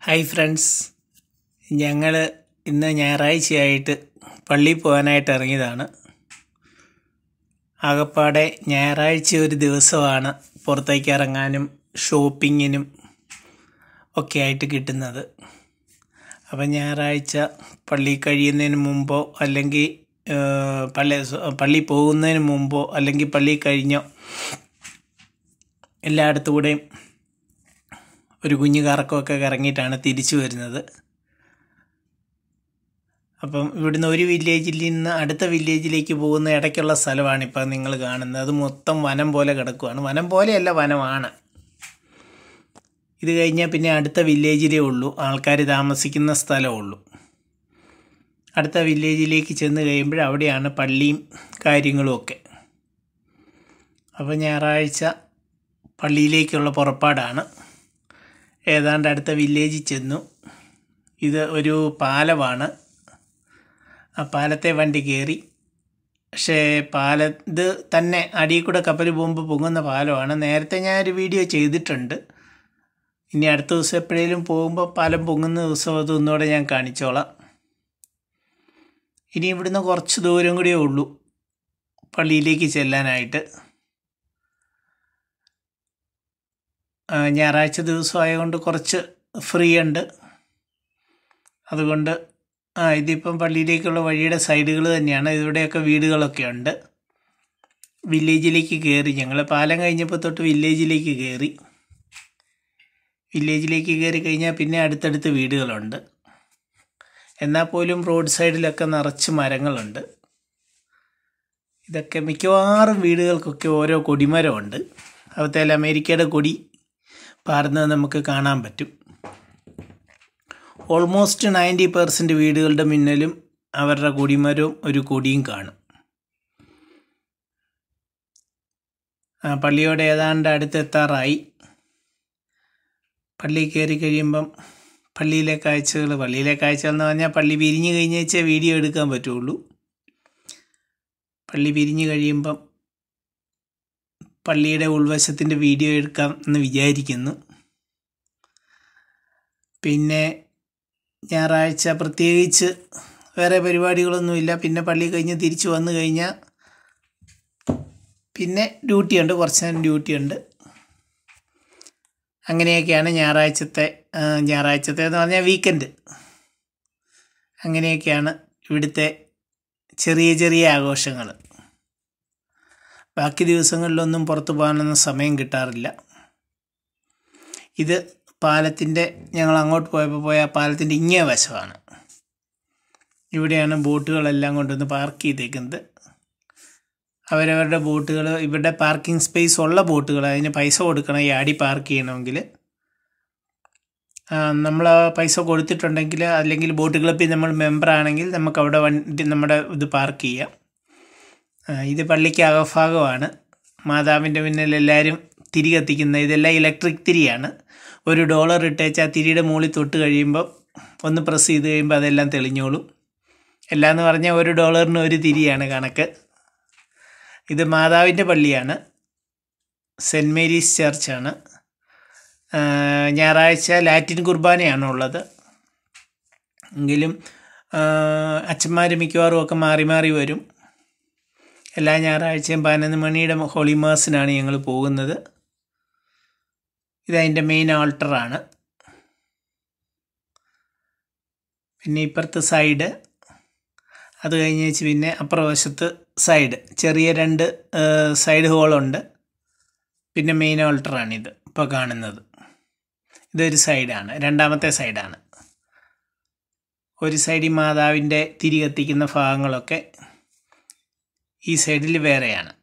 hi friends ഞങ്ങൾ ഇന്ന് ഞായറാഴ്ചയായിട്ട് പള്ളിയിൽ പോകാനായിട്ട് ഇറങ്ങിയതാണ് ആകപ്പാടെ ഞായറാഴ്ച ഒരു ദിവസമാണ് പുറത്തേക്ക് ഇറങ്ങാനും ഷോപ്പിങ്ങിനും ഒക്കെ ആയിട്ട് കിട്ടുന്നത് അപ്പം ഞായറാഴ്ച പള്ളി കഴിയുന്നതിന് മുമ്പോ അല്ലെങ്കിൽ ഏഹ്, പള്ളി പള്ളി പോകുന്നതിന് മുമ്പോ അല്ലെങ്കിൽ പള്ളി കഴിഞ്ഞോ എല്ലായിടത്തുകൂടെയും ഒരു കുഞ്ഞു കറക്കമൊക്കെ കറങ്ങിയിട്ടാണ് തിരിച്ചു വരുന്നത് അപ്പം ഇവിടുന്ന് ഒരു വില്ലേജിൽ നിന്ന് അടുത്ത വില്ലേജിലേക്ക് പോകുന്ന ഇടയ്ക്കുള്ള സ്ഥലമാണ് ഇപ്പം നിങ്ങൾ കാണുന്നത് അത് മൊത്തം വനം പോലെ കിടക്കുവാണ് വനം പോലെയല്ല വനമാണ് ഇത് കഴിഞ്ഞാൽ പിന്നെ അടുത്ത വില്ലേജിലേ ഉള്ളൂ ആൾക്കാർ താമസിക്കുന്ന സ്ഥലമേ ഉള്ളൂ അടുത്ത വില്ലേജിലേക്ക് ചെന്ന് കഴിയുമ്പോൾ അവിടെയാണ് പള്ളിയും കാര്യങ്ങളും ഒക്കെ അപ്പോൾ ഞായറാഴ്ച പള്ളിയിലേക്കുള്ള പുറപ്പാടാണ് ഏതാണ്ട് അടുത്ത വില്ലേജിൽ ചെന്നു ഇത് ഒരു പാലമാണ് ആ പാലത്തെ വണ്ടി കയറി പക്ഷേ പാല ഇത് തന്നെ അടിയിൽ കൂടെ കപ്പൽ പോകുമ്പോൾ പൊങ്ങുന്ന പാലമാണ് നേരത്തെ ഞാൻ ഒരു വീഡിയോ ചെയ്തിട്ടുണ്ട് ഇനി അടുത്ത ദിവസം എപ്പോഴേലും പോകുമ്പോൾ പാലം പൊങ്ങുന്ന ദിവസം അത് ഒന്നുകൂടെ ഞാൻ കാണിച്ചോളാം ഇനി ഇവിടുന്ന് കുറച്ച് ദൂരം കൂടിയേ ഉള്ളൂ പള്ളിയിലേക്ക് ചെല്ലാനായിട്ട് ആ, ഞായറാഴ്ച ദിവസം ആയതുകൊണ്ട് കുറച്ച് ഫ്രീ ഉണ്ട് അതുകൊണ്ട് ആ ഇതിപ്പം പള്ളിയിലേക്കുള്ള വഴിയുടെ സൈഡുകൾ തന്നെയാണ് ഇവിടെയൊക്കെ വീടുകളൊക്കെ ഉണ്ട് വില്ലേജിലേക്ക് കയറി ഞങ്ങൾ പാലം കഴിഞ്ഞപ്പോൾ തൊട്ട് വില്ലേജിലേക്ക് കയറി വില്ലേജിലേക്ക് കയറി കഴിഞ്ഞാൽ പിന്നെ അടുത്തടുത്ത് വീടുകളുണ്ട് എന്നാൽ പോലും റോഡ് സൈഡിലൊക്കെ നിറച്ച് മരങ്ങളുണ്ട് ഇതൊക്കെ മിക്കവാറും വീടുകൾക്കൊക്കെ ഓരോ കൊടിമരമുണ്ട് അവത്തേൽ അമേരിക്കയുടെ കൊടി പാറുന്നത് നമുക്ക് കാണാൻ പറ്റും ഓൾമോസ്റ്റ് നയൻറ്റി പെർസെൻറ്റ് വീടുകളുടെ മുന്നിലും അവരുടെ കൊടിമരവും ഒരു കൊടിയും കാണും ആ, പള്ളിയോട് ഏതാണ്ട് അടുത്തെത്താറായി പള്ളി കയറി കഴിയുമ്പം പള്ളിയിലെ കാഴ്ചകൾ പള്ളിയിലെ കാഴ്ചകൾ എന്ന് പറഞ്ഞാൽ പള്ളി പിരിഞ്ഞു കഴിഞ്ഞേച്ചേ വീഡിയോ എടുക്കാൻ പറ്റുള്ളൂ പള്ളി പിരിഞ്ഞു കഴിയുമ്പം പള്ളിയുടെ ഉൾവശത്തിൻ്റെ വീഡിയോ എടുക്കാം എന്ന് വിചാരിക്കുന്നു പിന്നെ ഞായറാഴ്ച പ്രത്യേകിച്ച് വേറെ പരിപാടികളൊന്നുമില്ല പിന്നെ പള്ളി കഴിഞ്ഞ് തിരിച്ചു വന്നു കഴിഞ്ഞാൽ പിന്നെ ഡ്യൂട്ടിയുണ്ട് കുറച്ച് നേരം ഡ്യൂട്ടിയുണ്ട് അങ്ങനെയൊക്കെയാണ് ഞായറാഴ്ചത്തെ ആ, ഞായറാഴ്ചത്തെ എന്ന് പറഞ്ഞാൽ വീക്കെൻഡ് അങ്ങനെയൊക്കെയാണ് ഇവിടുത്തെ ചെറിയ ചെറിയ ആഘോഷങ്ങൾ ബാക്കി ദിവസങ്ങളിലൊന്നും പുറത്തു പോകാനൊന്നും സമയം കിട്ടാറില്ല ഇത് പാലത്തിൻ്റെ ഞങ്ങൾ അങ്ങോട്ട് പോയപ്പോൾ പോയ ആ പാലത്തിൻ്റെ ഇങ്ങേ വശമാണ് ഇവിടെയാണ് ബോട്ടുകളെല്ലാം കൊണ്ടുവന്ന് പാർക്ക് ചെയ്തേക്കുന്നത് അവരവരുടെ ബോട്ടുകൾ ഇവിടെ പാർക്കിംഗ് സ്പേസ് ഉള്ള ബോട്ടുകൾ അതിന് പൈസ കൊടുക്കണം ഈ ആടി പാർക്ക് ചെയ്യണമെങ്കിൽ നമ്മൾ പൈസ കൊടുത്തിട്ടുണ്ടെങ്കിൽ അല്ലെങ്കിൽ ബോട്ട് ക്ലബ്ബിൽ നമ്മൾ മെമ്പർ ആണെങ്കിൽ നമുക്ക് അവിടെ വണ്ടി നമ്മുടെ ഇത് പാർക്ക് ചെയ്യാം ആ, ഇത് പള്ളിക്ക് അകഭാഗമാണ് മാതാവിൻ്റെ മുന്നിൽ എല്ലാവരും തിരി കത്തിക്കുന്ന ഇതെല്ലാം ഇലക്ട്രിക് തിരിയാണ് ഒരു ഡോളർ ഇട്ടേച്ച് ആ തിരിയുടെ മുകളിൽ തൊട്ട് കഴിയുമ്പോൾ ഒന്ന് പ്രസ് ചെയ്ത് കഴിയുമ്പോൾ അതെല്ലാം തെളിഞ്ഞോളും എല്ലാം എന്ന് പറഞ്ഞാൽ ഒരു ഡോളറിന് ഒരു തിരിയാണ് കണക്ക് ഇത് മാതാവിൻ്റെ പള്ളിയാണ് സെൻറ്റ് മേരീസ് ചർച്ചാണ് ആ, ഞായറാഴ്ച ലാറ്റിൻ കുർബാനയാണ് ഉള്ളത് എങ്കിലും അച്ഛന്മാർ മിക്കവാറും ഒക്കെ മാറി മാറി വരും എല്ലാ ഞായറാഴ്ചയും പതിനൊന്ന് മണിയുടെ ഹോളി മാസിനാണ് ഞങ്ങൾ പോകുന്നത് ഇതതിൻ്റെ മെയിൻ ആൾട്ടറാണ് പിന്നെ ഇപ്പുറത്തെ സൈഡ് അത് കഴിഞ്ഞ് വെച്ച് പിന്നെ അപ്പുറവശത്ത് സൈഡ് ചെറിയ രണ്ട് സൈഡ് ഹോളുണ്ട് പിന്നെ മെയിൻ ആൾട്ടറാണിത് ഇപ്പോൾ കാണുന്നത് ഇതൊരു സൈഡാണ് രണ്ടാമത്തെ സൈഡാണ് ഒരു സൈഡിൽ മാതാവിൻ്റെ തിരി കത്തിക്കുന്ന ഭാഗങ്ങളൊക്കെ ഈ സൈഡിൽ വേറെയാണ്